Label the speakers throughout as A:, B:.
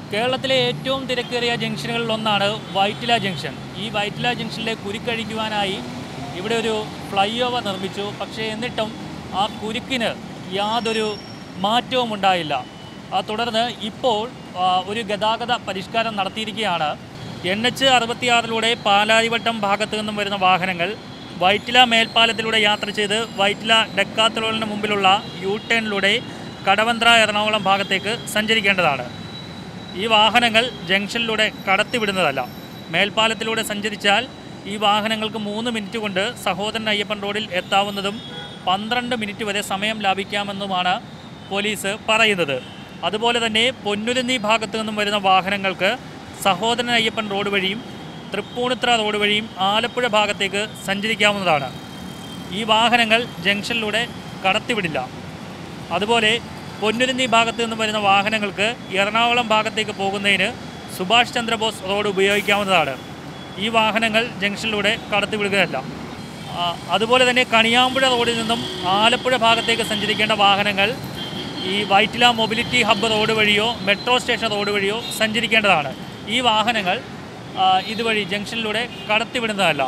A: കേരളത്തിലെ ഏറ്റവും തിരക്കേറിയ ജംഗ്ഷനുകളിൽ ഒന്നാണ് വൈറ്റില ജംഗ്ഷൻ ഈ വൈറ്റില ജംഗ്ഷനിലെ കുരുക്കഴിക്കുവാനായി ഇവിടെ ഒരു ഫ്ലൈ ഓവർ നിർമ്മിച്ചു പക്ഷേ എന്നിട്ടും ആ കുരുക്കിന് യാതൊരു മാറ്റവും ഉണ്ടായില്ല ആ തുടർന്ന് ഇപ്പോൾ ആ, ഒരു ഗതാഗത പരിഷ്കാരം നടത്തിയിരിക്കുകയാണ് എൻ എച്ച് അറുപത്തിയാറിലൂടെ പാലാരിവട്ടം ഭാഗത്തു നിന്നും വരുന്ന വാഹനങ്ങൾ വൈറ്റില മേൽപ്പാലത്തിലൂടെ യാത്ര ചെയ്ത് വൈറ്റില ഡെക്കാത്തലോളിന് മുമ്പിലുള്ള യു ടേണിലൂടെ കടവന്ത്ര എറണാകുളം ഭാഗത്തേക്ക് സഞ്ചരിക്കേണ്ടതാണ് ഈ വാഹനങ്ങൾ ജംഗ്ഷനിലൂടെ കടത്തിവിടുന്നതല്ല മേൽപ്പാലത്തിലൂടെ സഞ്ചരിച്ചാൽ ഈ വാഹനങ്ങൾക്ക് മൂന്ന് മിനിറ്റ് കൊണ്ട് സഹോദരൻ അയ്യപ്പൻ റോഡിൽ എത്താവുന്നതും പന്ത്രണ്ട് മിനിറ്റ് വരെ സമയം ലാഭിക്കാമെന്നുമാണ് പോലീസ് പറയുന്നത് അതുപോലെ തന്നെ പൊന്നുരുന്നി ഭാഗത്തു നിന്നും വരുന്ന വാഹനങ്ങൾക്ക് സഹോദരൻ അയ്യപ്പൻ റോഡ് വഴിയും തൃപ്പൂണിത്ര റോഡ് വഴിയും ആലപ്പുഴ ഭാഗത്തേക്ക് സഞ്ചരിക്കാവുന്നതാണ് ഈ വാഹനങ്ങൾ ജംഗ്ഷനിലൂടെ കടത്തിവിടില്ല അതുപോലെ പൊന്നുരുന്നി ഭാഗത്തു നിന്ന് വരുന്ന വാഹനങ്ങൾക്ക് എറണാകുളം ഭാഗത്തേക്ക് പോകുന്നതിന് സുഭാഷ് ചന്ദ്രബോസ് റോഡ് ഉപയോഗിക്കാവുന്നതാണ് ഈ വാഹനങ്ങൾ ജംഗ്ഷനിലൂടെ കടത്തിവിടുകയല്ല ആ, അതുപോലെ തന്നെ കണിയാമ്പുഴ റോഡിൽ നിന്നും ആലപ്പുഴ ഭാഗത്തേക്ക് സഞ്ചരിക്കേണ്ട വാഹനങ്ങൾ ഈ വൈറ്റില മൊബിലിറ്റി ഹബ്ബ് റോഡ് വഴിയോ മെട്രോ സ്റ്റേഷൻ റോഡ് വഴിയോ സഞ്ചരിക്കേണ്ടതാണ് ഈ വാഹനങ്ങൾ ആ, ഇതുവഴി ജംഗ്ഷനിലൂടെ കടത്തിവിടുന്നതല്ല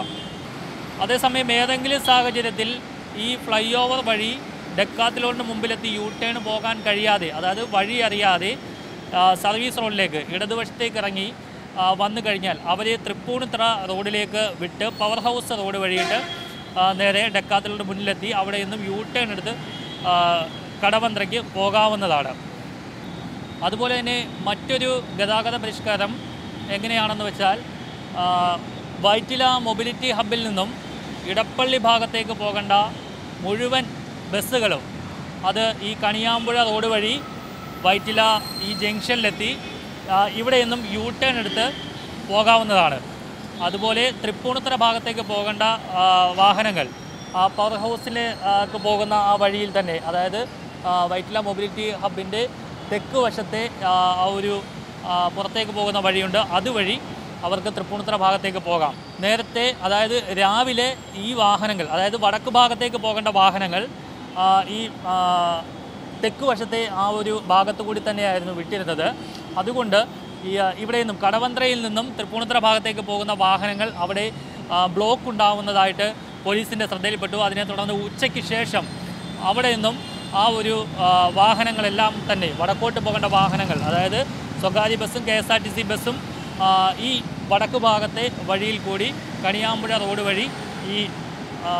A: അതേസമയം ഏതെങ്കിലും സാഹചര്യത്തിൽ ഈ ഫ്ലൈ ഓവർ വഴി ഡെക്കാത്തിലോണിന് മുമ്പിലെത്തി യു ടേൺ പോകാൻ കഴിയാതെ അതായത് വഴി അറിയാതെ ആ, സർവീസ് റോഡിലേക്ക് ഇടതുവശത്തേക്ക് ഇറങ്ങി ആ, വന്നു കഴിഞ്ഞാൽ അവരെ തൃപ്പൂണിത്തറ റോഡിലേക്ക് വിട്ട് പവർ ഹൗസ് റോഡ് വഴിയിട്ട് ആ, നേരെ ഡെക്കാത്തിലോണിന് മുന്നിലെത്തി അവിടെ നിന്നും യു ടേൺ എടുത്ത് ആ, കടവന്ത്രയ്ക്ക് പോകാവുന്നതാണ് അതുപോലെ തന്നെ മറ്റൊരു ഗതാഗത പരിഷ്കാരം എങ്ങനെയാണെന്ന് വെച്ചാൽ ആ, വൈറ്റില മൊബിലിറ്റി ഹബിൽ നിന്നും ഇടപ്പള്ളി ഭാഗത്തേക്ക് പോകേണ്ട മുഴുവൻ ബസ്സുകളും അത് ഈ കണിയാമ്പുഴ റോഡ് വഴി വൈറ്റില ഈ ജംഗ്ഷനിലെത്തി ആ, ഇവിടെ നിന്നും യു ടേൺ എടുത്ത് പോകാവുന്നതാണ് അതുപോലെ തൃപ്പൂണിത്തറ ഭാഗത്തേക്ക് പോകേണ്ട ആ, വാഹനങ്ങൾ ആ പവർ ഹൗസിലേക്ക് പോകുന്ന ആ വഴിയിൽ തന്നെ അതായത് ആ, വൈറ്റില മൊബിലിറ്റി ഹബിൻ്റെ തെക്ക് വശത്തെ ആ ആ ഒരു ആ, പുറത്തേക്ക് പോകുന്ന വഴിയുണ്ട് അതുവഴി അവർക്ക് തൃപ്പൂണിത്തറ ഭാഗത്തേക്ക് പോകാം നേരത്തെ അതായത് രാവിലെ ഈ വാഹനങ്ങൾ അതായത് വടക്ക് ഭാഗത്തേക്ക് പോകേണ്ട വാഹനങ്ങൾ ആ, ഈ ആ, തെക്ക് വശത്തെ ആ ഒരു ഭാഗത്തു കൂടി തന്നെയായിരുന്നു വിട്ടിരുന്നത് അതുകൊണ്ട് ഈ ആ, ഇവിടെ നിന്നും കടവന്ത്രയിൽ നിന്നും തൃപ്പൂണിത്തറ ഭാഗത്തേക്ക് പോകുന്ന വാഹനങ്ങൾ അവിടെ ആ, ബ്ലോക്ക് ഉണ്ടാവുന്നതായിട്ട് പോലീസിൻ്റെ ശ്രദ്ധയിൽപ്പെട്ടു അതിനെ തുടർന്ന് ഉച്ചയ്ക്ക് ശേഷം അവിടെ നിന്നും ആ ഒരു ആ, വാഹനങ്ങളെല്ലാം തന്നെ വടക്കോട്ട് പോകേണ്ട വാഹനങ്ങൾ അതായത് സ്വകാര്യ ബസ്സും K S R T C ബസ്സും ആ, ഈ വടക്ക് ഭാഗത്തെ വഴിയിൽ കൂടി കണിയാമ്പുഴ റോഡ് വഴി ഈ ആ,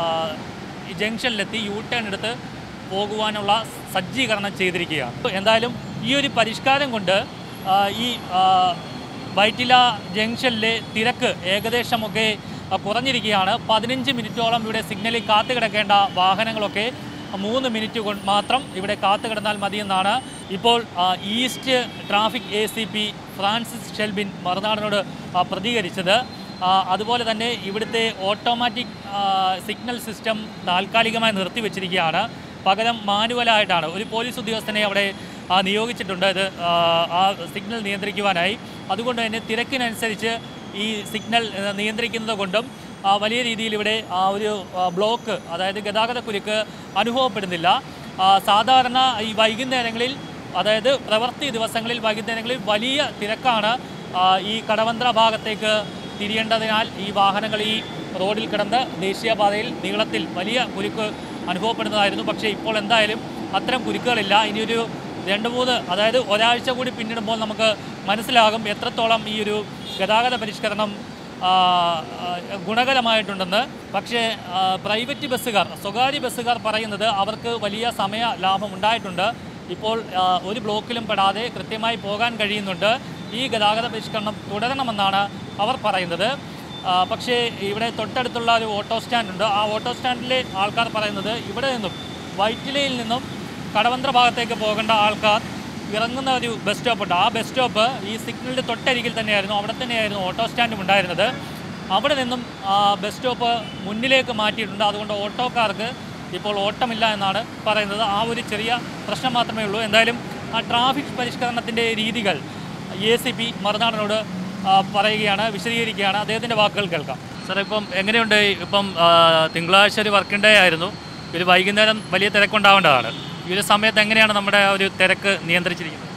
A: ഈ ജംഗ്ഷനിലെത്തി യു ടേൺ എടുത്ത് പോകുവാനുള്ള സജ്ജീകരണം ചെയ്തിരിക്കുകയാണ് എന്തായാലും ഈ ഒരു പരിഷ്കാരം കൊണ്ട് ആ, ഈ ആ, വൈറ്റില ജംഗ്ഷനിലെ തിരക്ക് ഏകദേശമൊക്കെ ആ, കുറഞ്ഞിരിക്കുകയാണ് പതിനഞ്ച് മിനിറ്റോളം ഇവിടെ സിഗ്നലിൽ കാത്തു കിടക്കേണ്ട വാഹനങ്ങളൊക്കെ മൂന്ന് മിനിറ്റ് കൊണ്ട് മാത്രം ഇവിടെ കാത്തു കിടന്നാൽ മതിയെന്നാണ് ഇപ്പോൾ ആ, east traffic A C P Francis Shelbin മറുനാടിനോട് ആ, പ്രതികരിച്ചത് ആ, അതുപോലെ തന്നെ ഇവിടുത്തെ ഓട്ടോമാറ്റിക് ആ, സിഗ്നൽ സിസ്റ്റം താൽക്കാലികമായി നിർത്തിവെച്ചിരിക്കുകയാണ് പകരം മാനുവലായിട്ടാണ് ഒരു പോലീസ് ഉദ്യോഗസ്ഥനെ അവിടെ ആ, നിയോഗിച്ചിട്ടുണ്ട് ഇത് ആ, ആ സിഗ്നൽ നിയന്ത്രിക്കുവാനായി അതുകൊണ്ട് തന്നെ തിരക്കിനനുസരിച്ച് ഈ സിഗ്നൽ ആ, നിയന്ത്രിക്കുന്നത് കൊണ്ടും ആ, വലിയ രീതിയിൽ ഇവിടെ ആ ഒരു ആ, ബ്ലോക്ക് അതായത് ഗതാഗത കുരുക്ക് അനുഭവപ്പെടുന്നില്ല ആ, സാധാരണ ഈ വൈകുന്നേരങ്ങളിൽ അതായത് പ്രവൃത്തി ദിവസങ്ങളിൽ വൈകുന്നേരങ്ങളിൽ വലിയ തിരക്കാണ് ആ, ഈ കടവന്ത്ര ഭാഗത്തേക്ക് തിരിയേണ്ടതിനാൽ ഈ വാഹനങ്ങൾ ഈ റോഡിൽ കിടന്ന് ദേശീയപാതയിൽ നീളത്തിൽ വലിയ കുരുക്ക് അനുഭവപ്പെടുന്നതായിരുന്നു പക്ഷേ ഇപ്പോൾ എന്തായാലും അത്തരം കുരുക്കുകളില്ല ഇനിയൊരു രണ്ട് മൂന്ന് അതായത് ഒരാഴ്ച കൂടി പിന്നിടുമ്പോൾ നമുക്ക് മനസ്സിലാകും എത്രത്തോളം ഈ ഒരു ഗതാഗത പരിഷ്കരണം ആ, ആ, ഗുണകരമായിട്ടുണ്ടെന്ന് പക്ഷേ ആ, പ്രൈവറ്റ് ബസ്സുകാർ സ്വകാര്യ ബസ്സുകാർ പറയുന്നത് അവർക്ക് വലിയ സമയ ലാഭം ഉണ്ടായിട്ടുണ്ട് ഇപ്പോൾ ആ, ഒരു ബ്ലോക്കിലും പെടാതെ കൃത്യമായി പോകാൻ കഴിയുന്നുണ്ട് ഈ ഗതാഗത പരിഷ്കരണം തുടരണമെന്നാണ് അവർ പറയുന്നത് ആ, പക്ഷേ ഇവിടെ തൊട്ടടുത്തുള്ള ഒരു ഓട്ടോ സ്റ്റാൻഡുണ്ട് ആ ഓട്ടോ സ്റ്റാൻഡിലെ ആൾക്കാർ പറയുന്നത് ഇവിടെ നിന്നും വൈറ്റിലയിൽ നിന്നും കടവന്ത്ര ഭാഗത്തേക്ക് പോകേണ്ട ആൾക്കാർ ഇറങ്ങുന്ന ഒരു ബസ് സ്റ്റോപ്പുണ്ട് ആ ബസ് സ്റ്റോപ്പ് ഈ സിഗ്നലിൻ്റെ തൊട്ടരികിൽ തന്നെയായിരുന്നു അവിടെ തന്നെയായിരുന്നു ഓട്ടോ സ്റ്റാൻഡും ഉണ്ടായിരുന്നത് അവിടെ നിന്നും ആ ബസ് സ്റ്റോപ്പ് മുന്നിലേക്ക് മാറ്റിയിട്ടുണ്ട് അതുകൊണ്ട് ഓട്ടോക്കാർക്ക് ഇപ്പോൾ ഓട്ടമില്ല എന്നാണ് പറയുന്നത് ആ ഒരു ചെറിയ പ്രശ്നം മാത്രമേ ഉള്ളൂ എന്തായാലും ആ ട്രാഫിക് പരിഷ്കരണത്തിൻ്റെ രീതികൾ എ സി പി മറുനാടനോട് ആ, പറയുകയാണ് വിശദീകരിക്കുകയാണ് അദ്ദേഹത്തിൻ്റെ വാക്കുകൾ കേൾക്കാം സാർ ഇപ്പം എങ്ങനെയുണ്ട് ഇപ്പം ആ, തിങ്കളാഴ്ച ഒരു വർക്കിംഗ് ഡേ ആയിരുന്നു ഒരു വൈകുന്നേരം വലിയ തിരക്കുണ്ടാവേണ്ടതാണ് ഈ ഒരു സമയത്ത് എങ്ങനെയാണ് നമ്മുടെ ആ ഒരു തിരക്ക് നിയന്ത്രിച്ചിരിക്കുന്നത്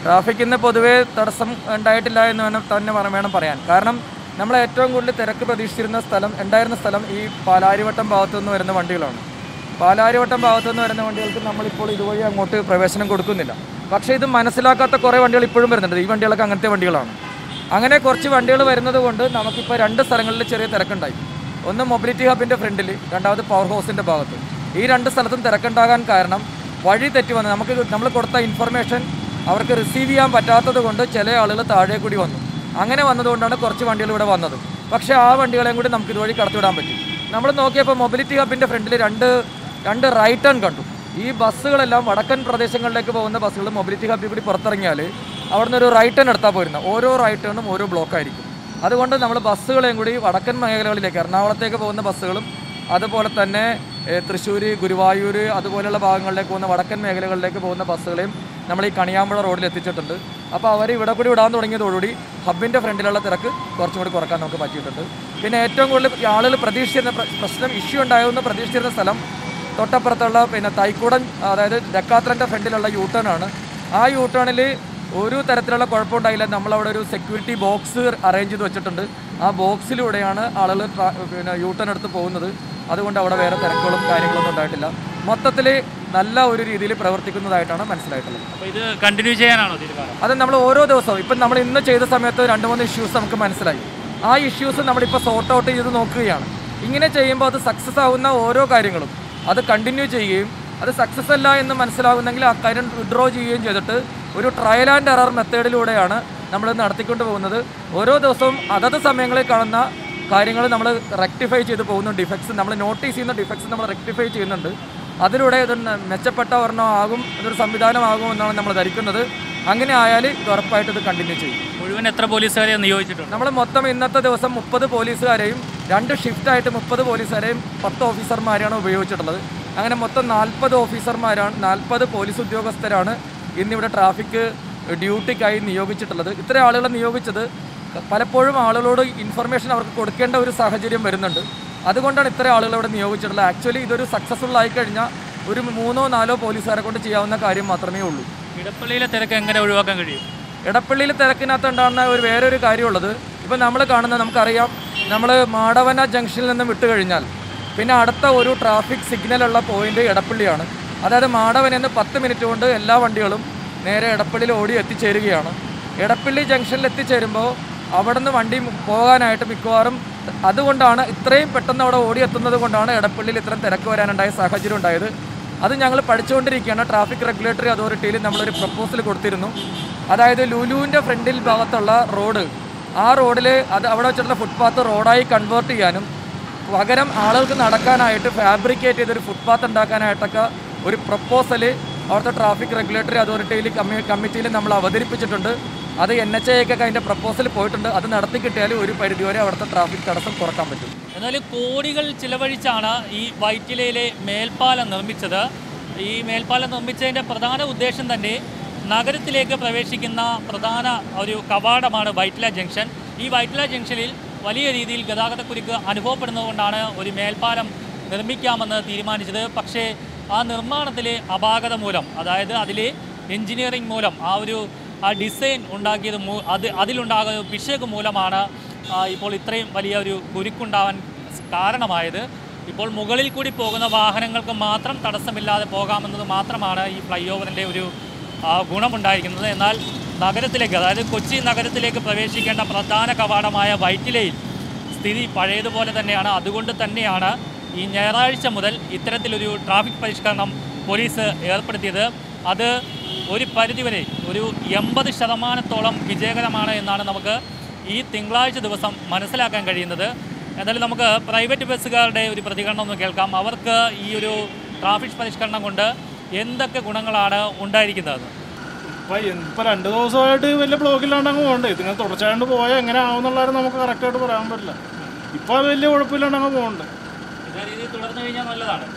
B: ട്രാഫിക് ഇന്ന് പൊതുവേ തടസ്സം ഉണ്ടായിട്ടില്ല എന്ന് വേണം തന്നെ പറ- വേണം പറയാൻ കാരണം നമ്മൾ ഏറ്റവും കൂടുതൽ തിരക്ക് പ്രതീക്ഷിച്ചിരുന്ന സ്ഥലം ഉണ്ടായിരുന്ന സ്ഥലം ഈ പാലാരിവട്ടം ഭാഗത്തു നിന്ന് വരുന്ന വണ്ടികളാണ് പാലാരിവട്ടം ഭാഗത്തു നിന്ന് വരുന്ന വണ്ടികൾക്ക് നമ്മളിപ്പോൾ ഇതുവഴി അങ്ങോട്ട് പ്രവേശനം കൊടുക്കുന്നില്ല പക്ഷേ ഇത് മനസ്സിലാക്കാത്ത കുറേ വണ്ടികൾ ഇപ്പോഴും വരുന്നുണ്ട് ഈ വണ്ടികളൊക്കെ അങ്ങനത്തെ വണ്ടികളാണ് അങ്ങനെ കുറച്ച് വണ്ടികൾ വരുന്നത് കൊണ്ട് നമുക്കിപ്പോൾ രണ്ട് സ്ഥലങ്ങളിൽ ചെറിയ തിരക്കുണ്ടായി ഒന്ന് മൊബിലിറ്റി ഹബിൻ്റെ ഫ്രണ്ടിൽ രണ്ടാമത് പവർ ഹൗസിൻ്റെ ഭാഗത്ത് ഈ രണ്ട് സ്ഥലത്തും തിരക്കുണ്ടാകാൻ കാരണം വഴി തെറ്റി വന്നു നമുക്ക് നമ്മൾ കൊടുത്ത ഇൻഫർമേഷൻ അവർക്ക് റിസീവ് ചെയ്യാൻ പറ്റാത്തത് കൊണ്ട് ചില ആളുകൾ താഴെ കൂടി വന്നു അങ്ങനെ വന്നതുകൊണ്ടാണ് കുറച്ച് വണ്ടികൾ ഇവിടെ വന്നത് പക്ഷേ ആ വണ്ടികളെയും കൂടി നമുക്ക് ഇതുവഴി കടത്തിവിടാൻ പറ്റി നമ്മൾ നോക്കിയപ്പോൾ മൊബിലിറ്റി ഹബിൻ്റെ ഫ്രണ്ടിൽ രണ്ട് രണ്ട് റൈറ്റ് ടേൺ കണ്ടു ഈ ബസ്സുകളെല്ലാം വടക്കൻ പ്രദേശങ്ങളിലേക്ക് പോകുന്ന ബസ്സുകൾ മൊബിലിറ്റി ഹബിൽ കൂടി പുറത്തിറങ്ങിയാൽ അവിടെ നിന്ന് ഒരു റൈറ്റ് ടേൺ എടുത്താൽ പോരുന്നത് ഓരോ റൈറ്റ് ടേണും ഓരോ ബ്ലോക്ക് ആയിരിക്കും അതുകൊണ്ട് നമ്മൾ ബസ്സുകളെയും കൂടി വടക്കൻ മേഖലകളിലേക്ക് എറണാകുളത്തേക്ക് പോകുന്ന ബസ്സുകളും അതുപോലെ തന്നെ തൃശ്ശൂർ ഗുരുവായൂർ അതുപോലെയുള്ള ഭാഗങ്ങളിലേക്ക് പോകുന്ന വടക്കൻ മേഖലകളിലേക്ക് പോകുന്ന ബസ്സുകളെയും നമ്മൾ ഈ കണിയാമ്പുഴ റോഡിൽ എത്തിച്ചിട്ടുണ്ട് അപ്പോൾ അവർ ഇവിടെ കൂടി വിടാൻ തുടങ്ങിയതോടുകൂടി ഹബിൻ്റെ ഫ്രണ്ടിലുള്ള തിരക്ക് കുറച്ചും കൂടി കുറക്കാൻ നമുക്ക് പറ്റിയിട്ടുണ്ട് പിന്നെ ഏറ്റവും കൂടുതൽ ഈ ആളുകൾ പ്രതീക്ഷിച്ചിരുന്ന പ്ര- പ്രശ്നം ഇഷ്യൂ ഉണ്ടാകുമെന്ന് പ്രതീക്ഷിച്ചിരുന്ന സ്ഥലം തൊട്ടപ്പുറത്തുള്ള പിന്നെ തൈക്കൂടൻ അതായത് ഡെക്കാത്രൻ്റെ ഫ്രണ്ടിലുള്ള യൂ ടേൺ ആണ് ആ യൂ ടേണിൽ ഒരു തരത്തിലുള്ള കുഴപ്പമുണ്ടായില്ല നമ്മളവിടെ ഒരു സെക്യൂരിറ്റി ബോക്സ് അറേഞ്ച് ചെയ്ത് വെച്ചിട്ടുണ്ട് ആ ബോക്സിലൂടെയാണ് ആളുകൾ ട്രാ- പിന്നെ യൂ ടേൺ എടുത്ത് പോകുന്നത് അതുകൊണ്ട് അവിടെ വേറെ തിരക്കുകളും കാര്യങ്ങളൊന്നും ഉണ്ടായിട്ടില്ല മൊത്തത്തിൽ നല്ല ഒരു രീതിയിൽ പ്രവർത്തിക്കുന്നതായിട്ടാണ് മനസ്സിലായിട്ടുള്ളത്
A: അപ്പോൾ ഇത് കണ്ടിന്യൂ ചെയ്യാനാണോ തീരുമാനം
B: അത് നമ്മൾ ഓരോ ദിവസവും ഇപ്പം നമ്മൾ ഇന്ന് ചെയ്ത സമയത്ത് രണ്ട് മൂന്ന് ഇഷ്യൂസ് നമുക്ക് മനസ്സിലായി ആ ഇഷ്യൂസ് നമ്മളിപ്പോൾ സോർട്ട് ഔട്ട് ചെയ്ത് നോക്കുകയാണ് ഇങ്ങനെ ചെയ്യുമ്പോൾ അത് സക്സസ് ആവുന്ന ഓരോ കാര്യങ്ങളും അത് കണ്ടിന്യൂ ചെയ്യുകയും അത് സക്സസ് അല്ല എന്ന് മനസ്സിലാകുന്നെങ്കിൽ ആ കാര്യം വിഡ്രോ ചെയ്യുകയും ചെയ്തിട്ട് ഒരു ട്രയൽ ആൻഡ് എറർ മെത്തേഡിലൂടെയാണ് നമ്മൾ നടത്തിക്കൊണ്ട് പോകുന്നത് ഓരോ ദിവസവും അതത് സമയങ്ങളിൽ കാണുന്ന കാര്യങ്ങൾ നമ്മൾ റെക്ടിഫൈ ചെയ്ത് പോകുന്നു ഡിഫക്ട്സ് നമ്മൾ നോട്ടീസ് ചെയ്യുന്ന ഡിഫക്ട്സ് നമ്മൾ റെക്ടിഫൈ ചെയ്യുന്നുണ്ട് അതിലൂടെ ഇത് ന- മെച്ചപ്പെട്ട ഒരെണ്ണം ആകും ഇതൊരു സംവിധാനമാകും എന്നാണ് നമ്മൾ ധരിക്കുന്നത് അങ്ങനെ ആയാൽ ഇത് ഉറപ്പായിട്ട് ഇത് കണ്ടിന്യൂ ചെയ്യും
A: മുഴുവൻ എത്ര പോലീസുകാരെ നിയോഗിച്ചിട്ടുണ്ട്
B: നമ്മൾ മൊത്തം ഇന്നത്തെ ദിവസം മുപ്പത് പോലീസുകാരെയും രണ്ട് ഷിഫ്റ്റായിട്ട് മുപ്പത് പോലീസുകാരെയും പത്ത് ഓഫീസർമാരെയാണ് ഉപയോഗിച്ചിട്ടുള്ളത് അങ്ങനെ മൊത്തം നാൽപ്പത് ഓഫീസർമാരാണ് നാൽപ്പത് പോലീസ് ഉദ്യോഗസ്ഥരാണ് ഇന്നിവിടെ ട്രാഫിക് ഡ്യൂട്ടിക്കായി നിയോഗിച്ചിട്ടുള്ളത് ഇത്ര ആളുകളെ നിയോഗിച്ചത് പലപ്പോഴും ആളുകളോട് ഇൻഫർമേഷൻ അവർക്ക് കൊടുക്കേണ്ട ഒരു സാഹചര്യം വരുന്നുണ്ട് അതുകൊണ്ടാണ് ഇത്ര ആളുകൾ ഇവിടെ നിയോഗിച്ചിട്ടുള്ളത് ആക്ച്വലി ഇതൊരു സക്സസ്ഫുൾ ആയി കഴിഞ്ഞാൽ ഒരു മൂന്നോ നാലോ പോലീസുകാരെ കൊണ്ട് ചെയ്യാവുന്ന കാര്യം മാത്രമേ ഉള്ളൂ
A: ഇടപ്പള്ളിയിലെ തിരക്ക് എങ്ങനെ ഒഴിവാക്കാൻ കഴിയും
B: ഇടപ്പള്ളിയിൽ തിരക്കിനകത്ത് ഉണ്ടാകുന്ന ഒരു വേറൊരു കാര്യമുള്ളത് ഇപ്പം നമ്മൾ കാണുന്ന നമുക്കറിയാം നമ്മൾ മാടവന ജംഗ്ഷനിൽ നിന്ന് വിട്ട് കഴിഞ്ഞാൽ പിന്നെ അടുത്ത ഒരു ട്രാഫിക് സിഗ്നലുള്ള പോയിന്റ് ഇടപ്പള്ളിയാണ് അതായത് മാടവനിൽ നിന്ന് പത്ത് മിനിറ്റ് കൊണ്ട് എല്ലാ വണ്ടികളും നേരെ ഇടപ്പള്ളിയിൽ ഓടി എത്തിച്ചേരുകയാണ് ഇടപ്പള്ളി ജംഗ്ഷനിൽ എത്തിച്ചേരുമ്പോൾ അവിടെ നിന്ന് വണ്ടി പോകാനായിട്ട് മിക്കവാറും അതുകൊണ്ടാണ് ഇത്രയും പെട്ടെന്ന് അവിടെ ഓടി എത്തുന്നത് കൊണ്ടാണ് ഇടപ്പള്ളിയിൽ ഇത്രയും തിരക്ക് വരാനുണ്ടായ സാഹചര്യം ഉണ്ടായത് അത് ഞങ്ങൾ പഠിച്ചുകൊണ്ടിരിക്കുകയാണ് ട്രാഫിക് റെഗുലേറ്ററി അതോറിറ്റിയിൽ നമ്മളൊരു പ്രപ്പോസൽ കൊടുത്തിരുന്നു അതായത് ലുലുവിൻ്റെ ഫ്രണ്ടിൽ ഭാഗത്തുള്ള റോഡ് ആ റോഡിൽ അത് അവിടെ വെച്ചിട്ടുള്ള ഫുട്പാത്ത് റോഡായി കൺവേർട്ട് ചെയ്യാനും പകരം ആളുകൾക്ക് നടക്കാനായിട്ട് ഫാബ്രിക്കേറ്റ് ചെയ്തൊരു ഫുട്പാത്ത് ഉണ്ടാക്കാനായിട്ടൊക്കെ ഒരു പ്രപ്പോസൽ അവിടുത്തെ ട്രാഫിക് റെഗുലേറ്ററി അതോറിറ്റിയിൽ കമ്മി കമ്മിറ്റിയിൽ നമ്മൾ അവതരിപ്പിച്ചിട്ടുണ്ട് അത് എൻ എച്ച് ഐക്കൊക്കെ അതിൻ്റെ പ്രപ്പോസൽ പോയിട്ടുണ്ട് അത് നടത്തി കിട്ടിയാൽ ഒരു പരിധിവരെ അവിടുത്തെ ട്രാഫിക് തടസ്സം കുറക്കാൻ പറ്റും
A: എന്നാൽ കോടികൾ ചിലവഴിച്ചാണ് ഈ വൈറ്റിലയിലെ മേൽപ്പാലം നിർമ്മിച്ചത് ഈ മേൽപ്പാലം നിർമ്മിച്ചതിൻ്റെ പ്രധാന ഉദ്ദേശം തന്നെ നഗരത്തിലേക്ക് പ്രവേശിക്കുന്ന പ്രധാന ഒരു കവാടമാണ് വൈറ്റില ജംഗ്ഷൻ ഈ വൈറ്റില ജംഗ്ഷനിൽ വലിയ രീതിയിൽ ഗതാഗതക്കുരുക്ക് അനുഭവപ്പെടുന്നതുകൊണ്ടാണ് ഒരു മേൽപ്പാലം നിർമ്മിക്കാമെന്ന് തീരുമാനിച്ചത് പക്ഷേ ആ നിർമ്മാണത്തിലെ അപാകത മൂലം അതായത് അതിലെ എഞ്ചിനീയറിംഗ് മൂലം ആ ഒരു ആ ഡിസൈൻ ഉണ്ടാക്കിയത് മൂ അത് അതിലുണ്ടാകുന്ന പിശക് മൂലമാണ് ആ, ഇപ്പോൾ ഇത്രയും വലിയ ഒരു കുരുക്കുണ്ടാവാൻ കാരണമായത് ഇപ്പോൾ മുകളിൽ കൂടി പോകുന്ന വാഹനങ്ങൾക്ക് മാത്രം തടസ്സമില്ലാതെ പോകാമെന്നത് മാത്രമാണ് ഈ ഫ്ലൈ ഓവറിൻ്റെ ഒരു ആ, ഗുണമുണ്ടായിരിക്കുന്നത് എന്നാൽ നഗരത്തിലേക്ക് അതായത് കൊച്ചി നഗരത്തിലേക്ക് പ്രവേശിക്കേണ്ട പ്രധാന കവാടമായ വൈറ്റിലയിൽ സ്ഥിതി പഴയതുപോലെ തന്നെയാണ് അതുകൊണ്ട് തന്നെയാണ് ഈ ഞായറാഴ്ച മുതൽ ഇത്തരത്തിലൊരു ട്രാഫിക് പരിഷ്കരണം പോലീസ് ഏർപ്പെടുത്തിയത് അത് ഒരു പരിധിവരെ ഒരു എൺപത് ശതമാനത്തോളം വിജയകരമാണ് എന്നാണ് നമുക്ക് ഈ തിങ്കളാഴ്ച ദിവസം മനസ്സിലാക്കാൻ കഴിയുന്നത് എന്തായാലും നമുക്ക് പ്രൈവറ്റ് ബസ്സുകാരുടെ ഒരു പ്രതികരണം ഒന്ന് കേൾക്കാം അവർക്ക് ഈ ഒരു ട്രാഫിക് പരിഷ്കരണം കൊണ്ട് എന്തൊക്കെ ഗുണങ്ങളാണ് ഉണ്ടായിരിക്കുന്നത്
C: ഇപ്പൊ ഇപ്പൊ രണ്ട് ദിവസമായിട്ട് വലിയ ബ്ലോക്കില്ലാണ്ട് അങ്ങ് പോകണ്ടേ ഇതിങ്ങനെ തുടർച്ചയായിട്ട് പോയാൽ എങ്ങനെ ആവുന്നുള്ളത് നമുക്ക് കറക്റ്റായിട്ട് പറയാൻ പറ്റില്ല ഇപ്പൊ വലിയ കുഴപ്പമില്ലാണ്ട് അങ്ങ് പോകണ്ടേ
A: ഇതേ രീതിയിൽ തുടർന്നു കഴിഞ്ഞാൽ നല്ലതാണ്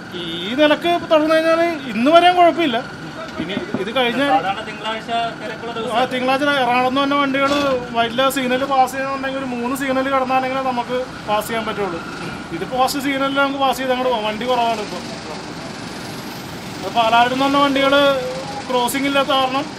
C: ഈ നിലക്ക് തുറന്നു കഴിഞ്ഞാൽ ഇന്ന് വരെയും കുഴപ്പമില്ല ഇനി ഇത് കഴിഞ്ഞാൽ
A: സാധാരണ തിങ്കളാഴ്ച തിരക്കുള്ള ദിവസം
C: ആ തിങ്കളാഴ്ച എറണാകുളം തന്നെ വണ്ടികൾ വലിയ സിഗ്നൽ പാസ് ചെയ്യുന്നുണ്ടെങ്കിൽ ഒരു മൂന്ന് സിഗ്നൽ കടന്നാലെങ്കിലും നമുക്ക് പാസ് ചെയ്യാൻ പറ്റുള്ളൂ ഇതിപ്പോൾ ഫസ്റ്റ് സിഗ്നലിൽ നമുക്ക് പാസ് ചെയ്ത് അങ്ങോട്ട് പോകാം വണ്ടി കുറവാണ് ഇപ്പോൾ പാലാരിൽ നിന്ന് പറഞ്ഞ വണ്ടികൾ ക്രോസിംഗ് ഇല്ലാത്ത കാരണം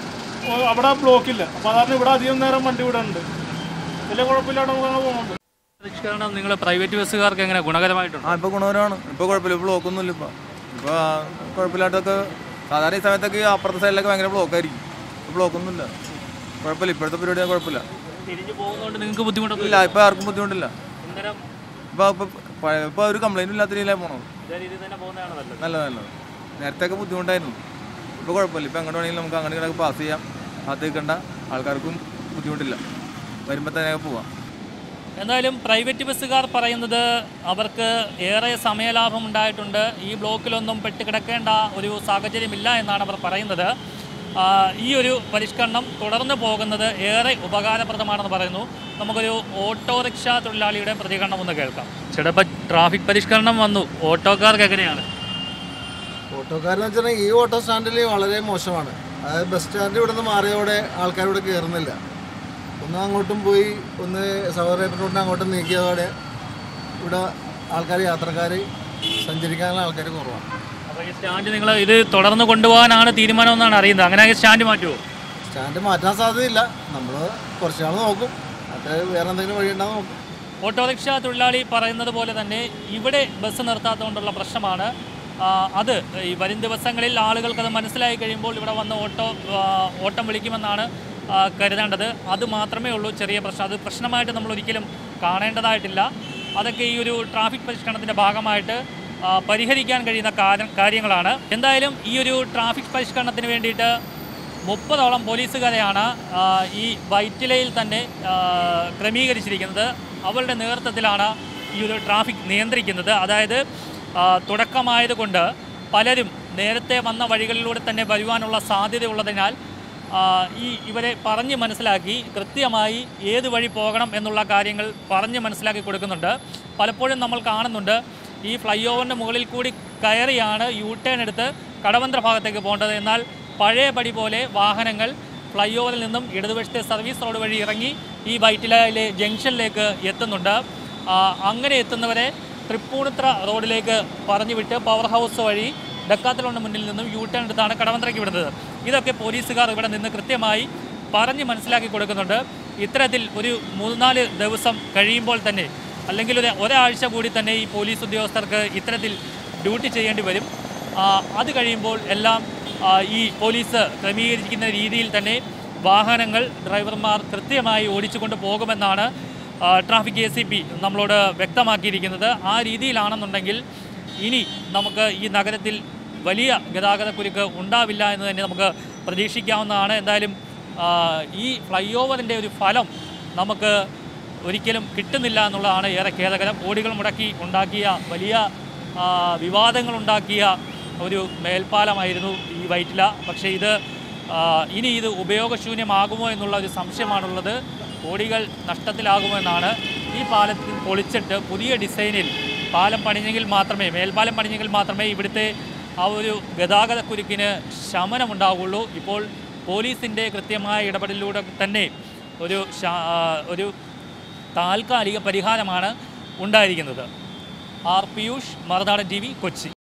C: ഓ, അവിടെ ബ്ലോക്ക് ഇല്ല അപ്പോൾ അതാണ് ഇവിടെ അധികം നേരം വണ്ടി ഇവിടെ ഉണ്ട് വലിയ കുഴപ്പമില്ലാണ്ട് നമുക്ക് അങ്ങനെ പോകുന്നുണ്ട്
A: പരിഷ്കരണം നിങ്ങൾ പ്രൈവറ്റ് ബസ്സുകാർക്ക് എങ്ങനെ ഗുണകരമായിട്ടുണ്ട്
D: ആ ഇപ്പോൾ ഗുണകരമാണ് ഇപ്പോൾ കുഴപ്പമില്ല ഇപ്പോൾ ബ്ലോക്കൊന്നും ഇല്ല ഇപ്പോൾ ഇപ്പോൾ കുഴപ്പമില്ലാത്തൊക്കെ സാധാരണ ഈ സമയത്തൊക്കെ അപ്പുറത്തെ സൈഡിലൊക്കെ ഭയങ്കര ബ്ലോക്കായിരിക്കും ഇപ്പോൾ ബ്ലോക്കൊന്നും ഇല്ല കുഴപ്പമില്ല ഇപ്പോഴത്തെ പരിപാടി കുഴപ്പമില്ല
A: തിരിഞ്ഞു പോകുന്നതുകൊണ്ട് നിങ്ങൾക്ക് ബുദ്ധിമുട്ടൊന്നും
D: ഇല്ല ഇപ്പോൾ ആർക്കും ബുദ്ധിമുട്ടില്ല
A: ഇന്നരം
D: ഇപ്പോൾ ഇപ്പോൾ ഇപ്പോൾ ഒരു കംപ്ലൈൻറ്റും ഇല്ലാത്ത രീതിയിലാണ് പോണത്
A: ഇതേ രീതിയിൽ തന്നെ പോകുന്നതാണ് നല്ലത്
D: നല്ലത് നല്ലത് നേരത്തെ ഒക്കെ ബുദ്ധിമുട്ടായിരുന്നു ഇപ്പോൾ കുഴപ്പമില്ല ഇപ്പോൾ എങ്ങോട്ട് വേണമെങ്കിലും നമുക്ക് അങ്ങോട്ട് ഇങ്ങോട്ട് പാസ് ചെയ്യാം അത് നിൽക്കണ്ട ആൾക്കാർക്കും ബുദ്ധിമുട്ടില്ല വരുമ്പോൾ തന്നെ പോവാം
A: എന്തായാലും പ്രൈവറ്റ് ബസ്സുകാർ പറയുന്നത് അവർക്ക് ഏറെ സമയലാഭം ഉണ്ടായിട്ടുണ്ട് ഈ ബ്ലോക്കിലൊന്നും പെട്ടുകിടക്കേണ്ട ഒരു സാഹചര്യമില്ല എന്നാണ് അവർ പറയുന്നത് ആ, ഈ ഒരു പരിഷ്കരണം തുടർന്ന് പോകുന്നത് ഏറെ ഉപകാരപ്രദമാണെന്ന് പറയുന്നു നമുക്കൊരു ഓട്ടോറിക്ഷ തൊഴിലാളിയുടെ പ്രതികരണം ഒന്ന് കേൾക്കാം ചേട്ടാ ഇപ്പം ട്രാഫിക് പരിഷ്കരണം വന്നു ഓട്ടോക്കാർക്ക് എങ്ങനെയാണ്
E: ഓട്ടോക്കാരെന്ന് വെച്ചിട്ടുണ്ടെങ്കിൽ ഈ ഓട്ടോ സ്റ്റാൻഡിൽ വളരെ മോശമാണ് അതായത് ബസ് സ്റ്റാൻഡ് ഇവിടെ നിന്ന് മാറിയോടെ ആൾക്കാർ ഇവിടെ കയറുന്നില്ല ഒന്ന് അങ്ങോട്ടും പോയി ഒന്ന് സൗകര്യപ്പെട്ട റോഡിന് അങ്ങോട്ടും നീക്കിയതോടെ ഇവിടെ ആൾക്കാർ യാത്രക്കാർ സഞ്ചരിക്കാനുള്ള ആൾക്കാർ കുറവാണ്
A: അപ്പോൾ ഈ സ്റ്റാൻഡ് നിങ്ങൾ ഇത് തുടർന്ന് കൊണ്ടുപോകാനാണ് തീരുമാനമെന്നാണ് അറിയുന്നത് അങ്ങനെ സ്റ്റാൻഡ് മാറ്റുമോ
E: സ്റ്റാൻഡ് മാറ്റാൻ സാധ്യതയില്ല നമ്മൾ കുറച്ച് നാൾ നോക്കും അത് വേറെ എന്തെങ്കിലും വഴി ഉണ്ടാകും നോക്കും
A: ഓട്ടോറിക്ഷ തൊഴിലാളി പറയുന്നത് പോലെ തന്നെ ഇവിടെ ബസ് നിർത്താത്തതുകൊണ്ടുള്ള പ്രശ്നമാണ് ആ, അത് ഈ വരും ദിവസങ്ങളിൽ ആളുകൾക്ക് അത് മനസ്സിലായി കഴിയുമ്പോൾ ഇവിടെ വന്ന് ഓട്ടോ ആ, ഓട്ടം വിളിക്കുമെന്നാണ് ആ, കരുതേണ്ടത് അത് മാത്രമേ ഉള്ളൂ ചെറിയ പ്രശ്നം അത് പ്രശ്നമായിട്ട് നമ്മൾ ഒരിക്കലും കാണേണ്ടതായിട്ടില്ല അതൊക്കെ ഈ ഒരു ട്രാഫിക് പരിഷ്കരണത്തിൻ്റെ ഭാഗമായിട്ട് ആ, പരിഹരിക്കാൻ കഴിയുന്ന കാര്യം കാര്യങ്ങളാണ് എന്തായാലും ഈ ഒരു ട്രാഫിക് പരിഷ്കരണത്തിന് വേണ്ടിയിട്ട് മുപ്പതോളം പോലീസുകാരെയാണ് ആ, ഈ വൈറ്റിലയിൽ തന്നെ ആ, ക്രമീകരിച്ചിരിക്കുന്നത് അവരുടെ നേതൃത്വത്തിലാണ് ഈ ഒരു ട്രാഫിക് നിയന്ത്രിക്കുന്നത് അതായത് ആ, തുടക്കമായതുകൊണ്ട് പലരും നേരത്തെ വന്ന വഴികളിലൂടെ തന്നെ വരുവാനുള്ള സാധ്യതയുള്ളതിനാൽ ആ, ഈ ഇവരെ പറഞ്ഞ് മനസ്സിലാക്കി കൃത്യമായി ഏത് വഴി പോകണം എന്നുള്ള കാര്യങ്ങൾ പറഞ്ഞ് മനസ്സിലാക്കി കൊടുക്കുന്നുണ്ട് പലപ്പോഴും നമ്മൾ കാണുന്നുണ്ട് ഈ ഫ്ലൈ ഓവറിൻ്റെ മുകളിൽ കൂടി കയറിയാണ് യു ടേൺ എടുത്ത് കടവന്ത്ര ഭാഗത്തേക്ക് പോകേണ്ടത് എന്നാൽ പഴയ പടി പോലെ വാഹനങ്ങൾ ഫ്ലൈ ഓവറിൽ നിന്നും ഇടതുവശത്തെ സർവീസ് റോഡ് വഴി ഇറങ്ങി ഈ വൈറ്റിലയിലെ ജംഗ്ഷനിലേക്ക് എത്തുന്നുണ്ട് ആ, അങ്ങനെ എത്തുന്നവരെ തൃപ്പൂണിത്ര റോഡിലേക്ക് പറഞ്ഞു വിട്ട് പവർ ഹൗസ് വഴി ഡക്കാത്തലോണിന് മുന്നിൽ നിന്നും യു ടേൺ എടുത്താണ് കടവന്ത്രയ്ക്ക് വിടുന്നത് ഇതൊക്കെ പോലീസുകാർ ഇവിടെ നിന്ന് കൃത്യമായി പറഞ്ഞ് മനസ്സിലാക്കി കൊടുക്കുന്നുണ്ട് ഇത്തരത്തിൽ ഒരു മൂന്നാല് ദിവസം കഴിയുമ്പോൾ തന്നെ അല്ലെങ്കിൽ ഒരു ഒരാഴ്ച കൂടി തന്നെ ഈ പോലീസ് ഉദ്യോഗസ്ഥർക്ക് ഇത്തരത്തിൽ ഡ്യൂട്ടി ചെയ്യേണ്ടി വരും ആ, അത് കഴിയുമ്പോൾ എല്ലാം ആ, ഈ പോലീസ് ക്രമീകരിക്കുന്ന രീതിയിൽ തന്നെ വാഹനങ്ങൾ ഡ്രൈവർമാർ കൃത്യമായി ഓടിച്ചുകൊണ്ട് പോകുമെന്നാണ് ആ, ട്രാഫിക് എ സി പി നമ്മളോട് വ്യക്തമാക്കിയിരിക്കുന്നത് ആ രീതിയിലാണെന്നുണ്ടെങ്കിൽ ഇനി നമുക്ക് ഈ നഗരത്തിൽ വലിയ ഗതാഗതക്കുരുക്ക് ഉണ്ടാവില്ല എന്ന് തന്നെ നമുക്ക് പ്രതീക്ഷിക്കാവുന്നതാണ് എന്തായാലും ആ, ഈ ഫ്ലൈ ഓവറിൻ്റെ ഒരു ഫലം നമുക്ക് ഒരിക്കലും കിട്ടുന്നില്ല എന്നുള്ളതാണ് ഏറെ ഖേദകരം കോടികൾ മുടക്കി ഉണ്ടാക്കിയ വലിയ ആ, വിവാദങ്ങളുണ്ടാക്കിയ ഒരു മേൽപ്പാലമായിരുന്നു ഈ വൈറ്റില പക്ഷേ ഇത് ആ, ഇനി ഇത് ഉപയോഗശൂന്യമാകുമോ എന്നുള്ള ഒരു സംശയമാണുള്ളത് കോടികൾ നഷ്ടത്തിലാകുമോ എന്നാണ് ഈ പാലത്തിൽ പൊളിച്ചിട്ട് പുതിയ ഡിസൈനിൽ പാലം പണിഞ്ഞെങ്കിൽ മാത്രമേ മേൽപ്പാലം പണിഞ്ഞെങ്കിൽ മാത്രമേ ഇവിടുത്തെ ആ ഒരു ഗതാഗത കുരുക്കിന് ശമനമുണ്ടാവുകയുള്ളൂ ഇപ്പോൾ പോലീസിൻ്റെ കൃത്യമായ ഇടപെടലിലൂടെ തന്നെ ഒരു ശാ- ആ, ഒരു താൽക്കാലിക പരിഹാരമാണ് ഉണ്ടായിരിക്കുന്നത് R Piyush Marunadan T V Kochi